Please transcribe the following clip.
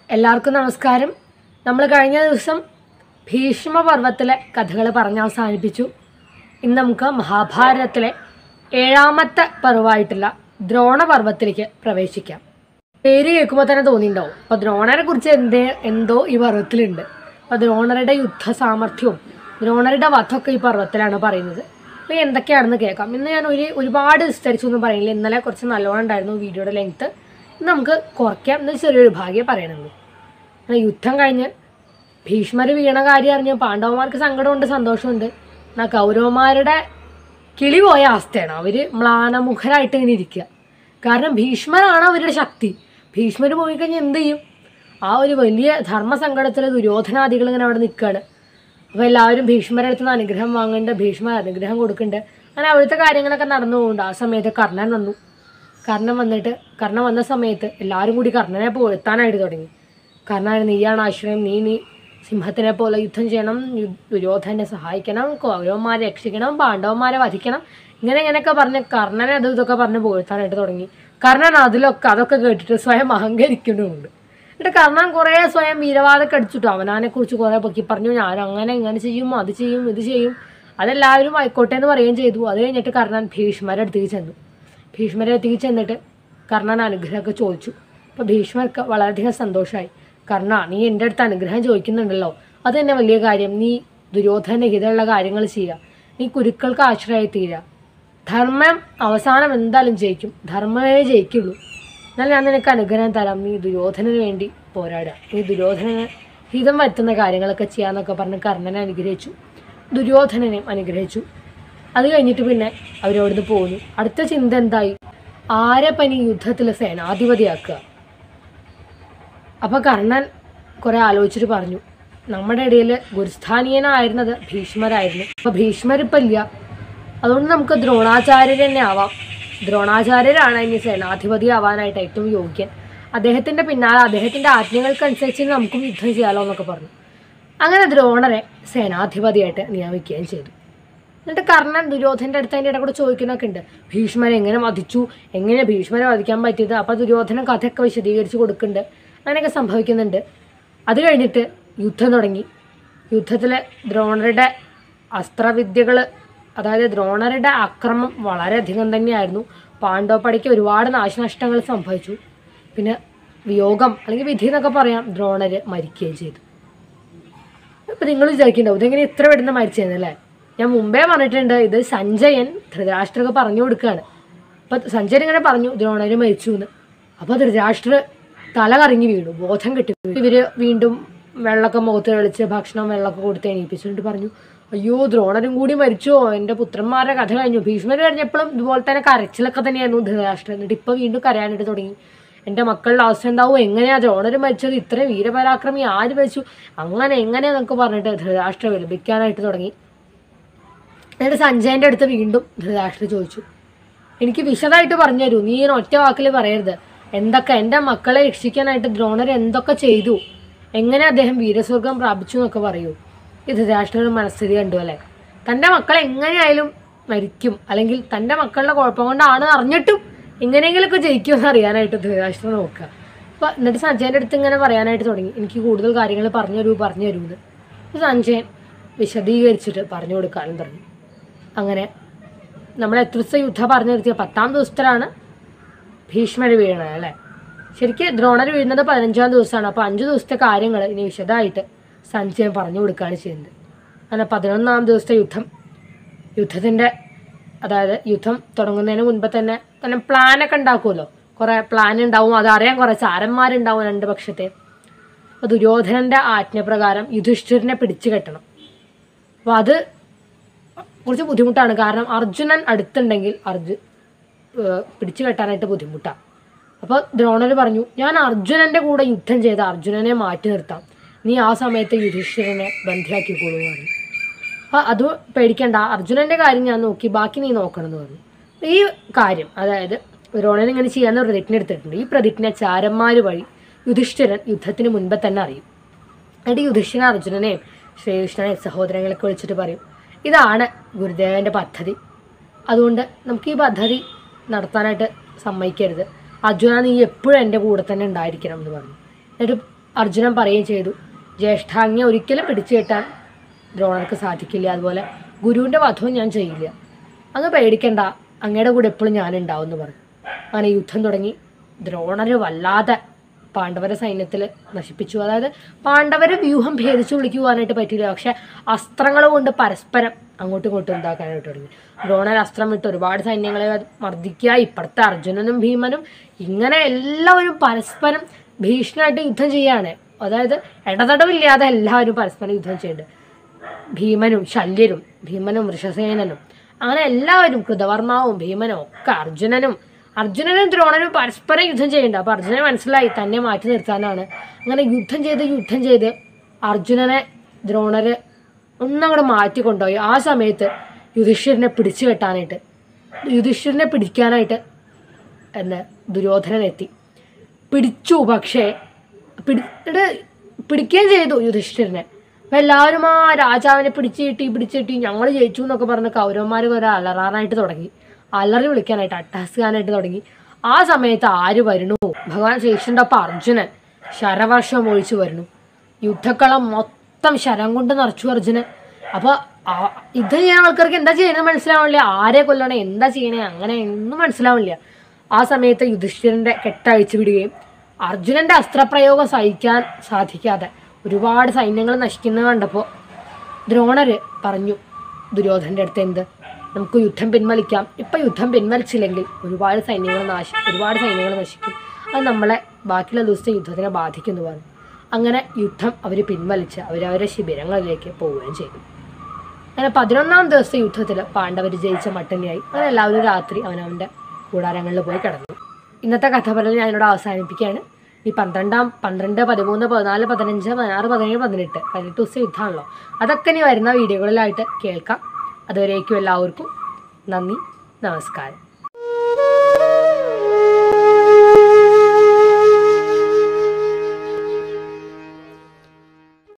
എല്ലാവർക്കും നമസ്കാരം നമ്മൾ കഴിഞ്ഞ ദിവസം ഭീഷ്മപർവത്തിലെ കഥകൾ പറഞ്ഞ് അവസാനിപ്പിച്ചു ഇന്ന് നമുക്ക് മഹാഭാരതത്തിലെ ഏഴാമത്തെ പർവ്വമായിട്ടുള്ള ദ്രോണപർവത്തിലേക്ക് പ്രവേശിക്കാം പേര് കേൾക്കുമ്പോൾ തന്നെ തോന്നിയിട്ടുണ്ടാവും അപ്പോൾ ദ്രോണരെ കുറിച്ച് എന്തേ എന്തോ ഈ പർവ്വത്തിലുണ്ട് അപ്പോൾ ദ്രോണരുടെ യുദ്ധ സാമർഥ്യവും ദ്രോണരുടെ വധമൊക്കെ ഈ പർവ്വത്തിലാണ് പറയുന്നത് അപ്പോൾ എന്തൊക്കെയാണെന്ന് കേൾക്കാം ഇന്ന് ഞാൻ ഒരു ഒരുപാട് വിസ്തരിച്ചൊന്നും പറയുന്നില്ല ഇന്നലെ കുറച്ച് നല്ലോണം ഉണ്ടായിരുന്നു വീഡിയോയുടെ ലെങ്ത്ത് ഇന്ന് നമുക്ക് കുറയ്ക്കാം എന്ന് ചെറിയൊരു ഭാഗ്യം പറയണുള്ളൂ അങ്ങനെ യുദ്ധം കഴിഞ്ഞ് ഭീഷ്മർ വീണ കാര്യം അറിഞ്ഞ് പാണ്ഡവന്മാർക്ക് സങ്കടമുണ്ട് സന്തോഷമുണ്ട് എന്നാൽ കൗരവന്മാരുടെ കിളി പോയ അവസ്ഥയാണ് അവർ മ്ലാനമുഖരായിട്ട് ഇങ്ങനെ ഇരിക്കുക കാരണം ഭീഷ്മരാണ് അവരുടെ ശക്തി ഭീഷ്മർ പോയി കഴിഞ്ഞാൽ എന്ത് ചെയ്യും ആ ഒരു വലിയ ധർമ്മസങ്കടത്തിൽ ദുര്യോധനാദികൾ ഇങ്ങനെ അവിടെ നിൽക്കുകയാണ് അപ്പോൾ എല്ലാവരും ഭീഷ്മരുടെ അടുത്ത് നിന്ന് അനുഗ്രഹം വാങ്ങുന്നുണ്ട് ഭീഷ്മർ അനുഗ്രഹം കൊടുക്കുന്നുണ്ട് അങ്ങനെ അവിടുത്തെ കാര്യങ്ങളൊക്കെ നടന്നു പോകുന്നുണ്ട് ആ സമയത്ത് കർണൻ വന്നു കർണൻ വന്നിട്ട് കർണൻ വന്ന സമയത്ത് എല്ലാവരും കൂടി കർണനെ പുകഴ്ത്താനായിട്ട് തുടങ്ങി കർണൻ നീയാണ് ആശ്രയം നീ നീ സിംഹത്തിനെ പോലെ യുദ്ധം ചെയ്യണം യു- ദുര്യോധനെ സഹായിക്കണം കൗരവന്മാരെ രക്ഷിക്കണം പാണ്ഡവന്മാരെ വധിക്കണം ഇങ്ങനെ ഇങ്ങനെയൊക്കെ പറഞ്ഞ് കർണനെ അതും ഇതൊക്കെ പറഞ്ഞ് പുകഴ്ത്താനായിട്ട് തുടങ്ങി കർണൻ അതിലൊക്കെ അതൊക്കെ കേട്ടിട്ട് സ്വയം അഹങ്കരിക്കുന്നുമുണ്ട് എന്നിട്ട് കർണൻ കുറേ സ്വയം വീരവാദമൊക്കെ അടിച്ചിട്ടു അവനാനെ കുറിച്ച് കുറേ പൊക്കി പറഞ്ഞു ഞാൻ അങ്ങനെ ഇങ്ങനെ ചെയ്യും അത് ചെയ്യും ഇത് ചെയ്യും അതെല്ലാവരും ആയിക്കോട്ടെ എന്ന് പറയുകയും ചെയ്തു അത് കഴിഞ്ഞിട്ട് കർണൻ ഭീഷ്മരുടെ അടുത്തേക്ക് ചെന്നു ഭീഷ്മരെ അടുത്തേക്ക് ചെന്നിട്ട് കർണൻ അനുഗ്രഹമൊക്കെ ചോദിച്ചു അപ്പോൾ ഭീഷ്മർക്ക് വളരെയധികം സന്തോഷമായി കർണ നീ എൻ്റെ അടുത്ത് അനുഗ്രഹം ചോദിക്കുന്നുണ്ടല്ലോ അത് തന്നെ വലിയ കാര്യം നീ ദുര്യോധനഹിതമുള്ള കാര്യങ്ങൾ ചെയ്യുക നീ കുരുക്കൾക്ക് ആശ്രയമായി തീരുക ധർമ്മം അവസാനം എന്തായാലും ജയിക്കും ധർമ്മമേ ജയിക്കുള്ളൂ എന്നാൽ ഞാൻ നിനക്ക് അനുഗ്രഹം തരാം നീ ദുര്യോധനന് വേണ്ടി പോരാടുക നീ ദുര്യോധനന് ഹിതം വരുത്തുന്ന കാര്യങ്ങളൊക്കെ ചെയ്യാന്നൊക്കെ പറഞ്ഞ് കർണനെ അനുഗ്രഹിച്ചു ദുര്യോധനനെയും അനുഗ്രഹിച്ചു അത് കഴിഞ്ഞിട്ട് പിന്നെ അവരവിടുന്ന് പോന്നു അടുത്ത ചിന്ത എന്തായി ആരെ പനി യുദ്ധത്തിൽ സേനാധിപതിയാക്കുക അപ്പോൾ കർണൻ കുറേ ആലോചിച്ചിട്ട് പറഞ്ഞു നമ്മുടെ ഇടയിൽ ഗുരുസ്ഥാനീയനായിരുന്നത് ഭീഷ്മരായിരുന്നു അപ്പോൾ ഭീഷ്മർ ഇപ്പം ഇല്ല അതുകൊണ്ട് നമുക്ക് ദ്രോണാചാര്യർ തന്നെ ആവാം ദ്രോണാചാര്യരാണ് ഇനി സേനാധിപതി ആവാനായിട്ട് ഏറ്റവും യോഗ്യൻ അദ്ദേഹത്തിൻ്റെ പിന്നാലെ അദ്ദേഹത്തിൻ്റെ ആജ്ഞകൾക്കനുസരിച്ച് നമുക്കും യുദ്ധം ചെയ്യാലോ എന്നൊക്കെ പറഞ്ഞു അങ്ങനെ ദ്രോണരെ സേനാധിപതിയായിട്ട് നിയമിക്കുകയും ചെയ്തു എന്നിട്ട് കർണൻ ദുര്യോധൻ്റെ അടുത്ത് അതിൻ്റെ ഇടയിൽ കൂടെ ചോദിക്കുന്നൊക്കെ ഉണ്ട് ഭീഷ്മരെ എങ്ങനെ വധിച്ചു എങ്ങനെ ഭീഷ്മരെ വധിക്കാൻ പറ്റിയത് അപ്പോൾ ദുര്യോധനൻ കഥയൊക്കെ വിശദീകരിച്ച് കൊടുക്കുന്നുണ്ട് അങ്ങനെയൊക്കെ സംഭവിക്കുന്നുണ്ട് അത് കഴിഞ്ഞിട്ട് യുദ്ധം തുടങ്ങി യുദ്ധത്തിൽ ദ്രോണരുടെ അസ്ത്രവിദ്യകൾ അതായത് ദ്രോണരുടെ ആക്രമം വളരെയധികം തന്നെയായിരുന്നു പാണ്ഡവപ്പടയ്ക്ക് ഒരുപാട് നാശനഷ്ടങ്ങൾ സംഭവിച്ചു പിന്നെ വിയോഗം അല്ലെങ്കിൽ വിധി എന്നൊക്കെ പറയാം ദ്രോണര് മരിക്കുകയും ചെയ്തു ഇപ്പം നിങ്ങൾ വിചാരിക്കുന്നുണ്ടാവും ഇതെങ്ങനെ ഇത്ര പെട്ടെന്ന് മരിച്ചതെന്നല്ലേ ഞാൻ മുമ്പേ പറഞ്ഞിട്ടുണ്ട് ഇത് സഞ്ജയൻ ധൃതരാഷ്ട്രക്ക് പറഞ്ഞു കൊടുക്കുകയാണ് അപ്പം സഞ്ജയൻ ഇങ്ങനെ പറഞ്ഞു ദ്രോണര് മരിച്ചു എന്ന് അപ്പോൾ ധൃതരാഷ്ട്ര തല കറങ്ങി വീണു ബോധം കെട്ടി വീണു. ഇവര് വീണ്ടും വെള്ളമൊക്കെ മുഖത്ത് കളിച്ച് ഭക്ഷണം വെള്ളമൊക്കെ കൊടുത്ത് എണീപ്പിച്ചിട്ട് പറഞ്ഞു അയ്യോ ദ്രോണരും കൂടി മരിച്ചോ എൻ്റെ പുത്രന്മാരുടെ കഥ കഴിഞ്ഞു ഭീഷ്മർ കഴിഞ്ഞപ്പോഴും ഇതുപോലെ തന്നെ കരച്ചിലൊക്കെ തന്നെയായിരുന്നു ധൃതരാഷ്ട്രം എന്നിട്ട് ഇപ്പോൾ വീണ്ടും കരയാനായിട്ട് തുടങ്ങി എൻ്റെ മക്കളുടെ അവസ്ഥ എന്താവും എങ്ങനെയാ ദ്രോണര് മരിച്ചത് ഇത്രയും വീരപരാക്രമി ആര് മരിച്ചു അങ്ങനെ എങ്ങനെയാന്നൊക്കെ പറഞ്ഞിട്ട് ധൃതരാഷ്ട്രം വിലപിക്കാനായിട്ട് തുടങ്ങി എന്നിട്ട് സഞ്ജയൻ്റെ അടുത്ത് വീണ്ടും ധൃതരാഷ്ട്ര ചോദിച്ചു എനിക്ക് വിശദമായിട്ട് പറഞ്ഞു തരൂ നീ ഇങ്ങനെ ഒറ്റ വാക്കിൽ പറയരുത് എന്തൊക്കെ എൻ്റെ മക്കളെ രക്ഷിക്കാനായിട്ട് ദ്രോണർ എന്തൊക്കെ ചെയ്തു എങ്ങനെ അദ്ദേഹം വീരസ്വർഗം പ്രാപിച്ചു എന്നൊക്കെ പറയൂ ഈ ധൃതരാഷ്ട്രയുടെ മനസ്ഥിതി കണ്ടു അല്ലേ തൻ്റെ മക്കളെ എങ്ങനെയായാലും മരിക്കും അല്ലെങ്കിൽ തൻ്റെ മക്കളുടെ കുഴപ്പം കൊണ്ടാണ് അറിഞ്ഞിട്ടും എങ്ങനെയെങ്കിലുമൊക്കെ ജയിക്കുമെന്ന് അറിയാനായിട്ട് ധൃതരാഷ്ട്രം നോക്കുക അപ്പോൾ എന്നിട്ട് സഞ്ജയൻ്റെ അടുത്ത് ഇങ്ങനെ പറയാനായിട്ട് തുടങ്ങി എനിക്ക് കൂടുതൽ കാര്യങ്ങൾ പറഞ്ഞു തരൂ പറഞ്ഞു തരൂ എന്ന് അപ്പോൾ സഞ്ജയൻ വിശദീകരിച്ചിട്ട് പറഞ്ഞു കൊടുക്കാനും പറഞ്ഞു അങ്ങനെ നമ്മൾ എത്ര ദിവസത്തെ യുദ്ധം പറഞ്ഞു നിർത്തിയ പത്താം ദിവസത്തിലാണ് ഭീഷ്മർ വീണത് അല്ലേ ശരിക്കും ദ്രോണർ വീഴുന്നത് പതിനഞ്ചാം ദിവസമാണ് അപ്പോൾ അഞ്ച് ദിവസത്തെ കാര്യങ്ങൾ ഇനി വിശദമായിട്ട് സഞ്ജയൻ പറഞ്ഞു കൊടുക്കുകയാണ് ചെയ്യുന്നത് അങ്ങനെ പതിനൊന്നാം ദിവസത്തെ യുദ്ധം യുദ്ധത്തിൻ്റെ അതായത് യുദ്ധം തുടങ്ങുന്നതിന് മുൻപ് തന്നെ തന്നെ പ്ലാനൊക്കെ ഉണ്ടാക്കുമല്ലോ കുറേ പ്ലാൻ ഉണ്ടാവും അതറിയാൻ കുറേ ചാരന്മാരുണ്ടാവും രണ്ട് പക്ഷത്തെ അപ്പോൾ ദുര്യോധനൻ്റെ ആജ്ഞപ്രകാരം യുധിഷ്ഠിരനെ പിടിച്ചു കെട്ടണം അപ്പോൾ അത് കുറച്ച് ബുദ്ധിമുട്ടാണ് കാരണം അർജുനൻ അടുത്തുണ്ടെങ്കിൽ അർജു ഏഹ് പിടിച്ചു കെട്ടാനായിട്ട് ബുദ്ധിമുട്ടാണ് അപ്പോൾ ദ്രോണർ പറഞ്ഞു ഞാൻ അർജുനൻ്റെ കൂടെ യുദ്ധം ചെയ്ത് അർജുനനെ മാറ്റി നിർത്താം നീ ആ സമയത്ത് യുധിഷ്ഠിരനെ ബന്ധിയാക്കിക്കോളൂ എന്ന് പറഞ്ഞു അപ്പോൾ അത് പേടിക്കണ്ട അർജുനൻ്റെ കാര്യം ഞാൻ നോക്കി ബാക്കി നീ നോക്കണം എന്ന് പറഞ്ഞു ഈ കാര്യം അതായത് ദ്രോണൻ ഇങ്ങനെ ചെയ്യാന്ന് പ്രതിജ്ഞ എടുത്തിട്ടുണ്ട് ഈ പ്രതിജ്ഞ ചാരന്മാർ വഴി യുധിഷ്ഠിരൻ യുദ്ധത്തിന് മുൻപേ തന്നെ അറിയും എന്നിട്ട് യുധിഷ്ഠിരൻ അർജുനനെയും ശ്രീകൃഷ്ണനെയും സഹോദരങ്ങളൊക്കെ വിളിച്ചിട്ട് പറയും ഇതാണ് ഗുരുദേവൻ്റെ പദ്ധതി അതുകൊണ്ട് നമുക്ക് ഈ പദ്ധതി നടത്താനായിട്ട് സമ്മതിക്കരുത് അർജുന നീ എപ്പോഴും എൻ്റെ കൂടെ തന്നെ ഉണ്ടായിരിക്കണം എന്ന് പറഞ്ഞു എന്നിട്ട് അർജുനൻ പറയുകയും ചെയ്തു ജ്യേഷ്ഠാജ്ഞ ഒരിക്കലും പിടിച്ചു കെട്ടാൻ ദ്രോണർക്ക് സാധിക്കില്ല അതുപോലെ ഗുരുവിൻ്റെ വധവും ഞാൻ ചെയ്യില്ല അങ്ങ് പേടിക്കണ്ട അങ്ങയുടെ കൂടെ എപ്പോഴും ഞാനുണ്ടാവും എന്ന് പറഞ്ഞു അങ്ങനെ യുദ്ധം തുടങ്ങി ദ്രോണര് വല്ലാതെ പാണ്ഡവരെ സൈന്യത്തിൽ നശിപ്പിച്ചു അതായത് പാണ്ഡവരെ വ്യൂഹം ഭേദിച്ചു വിളിക്കുവാനായിട്ട് പറ്റില്ല പക്ഷെ അസ്ത്രങ്ങൾ കൊണ്ട് പരസ്പരം അങ്ങോട്ടും ഇങ്ങോട്ടും ഉണ്ടാക്കാനായിട്ട് തുടങ്ങി ദ്രോണർ അസ്ത്രം വിട്ട് ഒരുപാട് സൈന്യങ്ങളെ മർദ്ദിക്കുക ഇപ്പുറത്തെ അർജുനനും ഭീമനും ഇങ്ങനെ എല്ലാവരും പരസ്പരം ഭീഷണമായിട്ട് യുദ്ധം ചെയ്യാണ് അതായത് ഇടതടവില്ലാതെ എല്ലാവരും പരസ്പരം യുദ്ധം ചെയ്യുന്നുണ്ട് ഭീമനും ശല്യരും ഭീമനും വൃഷസേനനും അങ്ങനെ എല്ലാവരും കൃതവർമാവും ഭീമനും ഒക്കെ അർജുനനും അർജുനനും ദ്രോണനും പരസ്പരം യുദ്ധം ചെയ്യുന്നുണ്ട് അപ്പോൾ അർജുനന് മനസ്സിലായി തന്നെ മാറ്റി നിർത്താനാണ് അങ്ങനെ യുദ്ധം ചെയ്ത് യുദ്ധം ചെയ്ത് അർജുനനെ ദ്രോണര് ഒന്നങ്ങോട്ട് മാറ്റി കൊണ്ടുപോയി ആ സമയത്ത് യുധിഷ്ഠിരനെ പിടിച്ചു കെട്ടാനായിട്ട് യുധിഷ്ഠിരനെ പിടിക്കാനായിട്ട് എന്ന് ദുര്യോധനൻ എത്തി പിടിച്ചു പക്ഷേ പിടിച്ചിട്ട് പിടിക്കുകയും ചെയ്തു യുധിഷ്ഠിരനെ അപ്പം എല്ലാവരും ആ രാജാവിനെ പിടിച്ച് കിട്ടി പിടിച്ച് കിട്ടി ഞങ്ങൾ ജയിച്ചു എന്നൊക്കെ പറഞ്ഞ് കൗരവന്മാർ കുറെ അലറാനായിട്ട് തുടങ്ങി അലറി വിളിക്കാനായിട്ട് അട്ടഹസിക്കാനായിട്ട് തുടങ്ങി ആ സമയത്ത് ആര് വരുന്നു ഭഗവാൻ ശ്രീകൃഷ്ണൻ്റെ ഒപ്പം അർജുനൻ ശരവർഷം ഒഴിച്ചു വരുന്നു യുദ്ധക്കളം മൊത്തം ശരം കൊണ്ട് നിറച്ചു അർജുനൻ അപ്പോൾ യുദ്ധം ചെയ്യുന്ന ആൾക്കാർക്ക് എന്താ ചെയ്യുന്നത് മനസ്സിലാവില്ല ആരെ കൊല്ലണേ എന്താ ചെയ്യണേ അങ്ങനെ ഒന്നും മനസ്സിലാവില്ല ആ സമയത്ത് യുധിഷ്ഠിരൻ്റെ കെട്ടഴിച്ചു വിടുകയും അർജുനന്റെ അസ്ത്രപ്രയോഗം സഹിക്കാൻ സാധിക്കാതെ ഒരുപാട് സൈന്യങ്ങൾ നശിക്കുന്നത് കണ്ടപ്പോൾ ദ്രോണര് പറഞ്ഞു ദുര്യോധനന്റെ അടുത്ത് എന്ത് നമുക്ക് യുദ്ധം പിൻവലിക്കാം ഇപ്പം യുദ്ധം പിൻവലിച്ചില്ലെങ്കിൽ ഒരുപാട് സൈന്യങ്ങൾ നാശ ഒരുപാട് സൈന്യങ്ങൾ നശിക്കും അത് നമ്മളെ ബാക്കിയുള്ള ദിവസത്തെ യുദ്ധത്തിനെ ബാധിക്കുന്നു പറഞ്ഞു അങ്ങനെ യുദ്ധം അവർ പിൻവലിച്ച് അവരവരുടെ ശിബിരങ്ങളിലേക്ക് പോവുകയും ചെയ്തു അങ്ങനെ പതിനൊന്നാം ദിവസത്തെ യുദ്ധത്തിൽ പാണ്ഡവർ ജയിച്ച മട്ടനെയായി അങ്ങനെ എല്ലാവരും രാത്രി അവനവൻ്റെ കൂടാരങ്ങളിൽ പോയി കിടന്നു ഇന്നത്തെ കഥ പറയൽ ഞാനിവിടെ അവസാനിപ്പിക്കുകയാണ് ഈ പന്ത്രണ്ടാം പന്ത്രണ്ട് പതിമൂന്ന് പതിനാല് പതിനഞ്ച് പതിനാറ് പതിനേഴ് പതിനെട്ട് പതിനെട്ട് ദിവസം യുദ്ധമാണല്ലോ അതൊക്കെ ഇനി വരുന്ന വീഡിയോകളിലായിട്ട് കേൾക്കാം അതുവരേക്കും എല്ലാവർക്കും നന്ദി നമസ്കാരം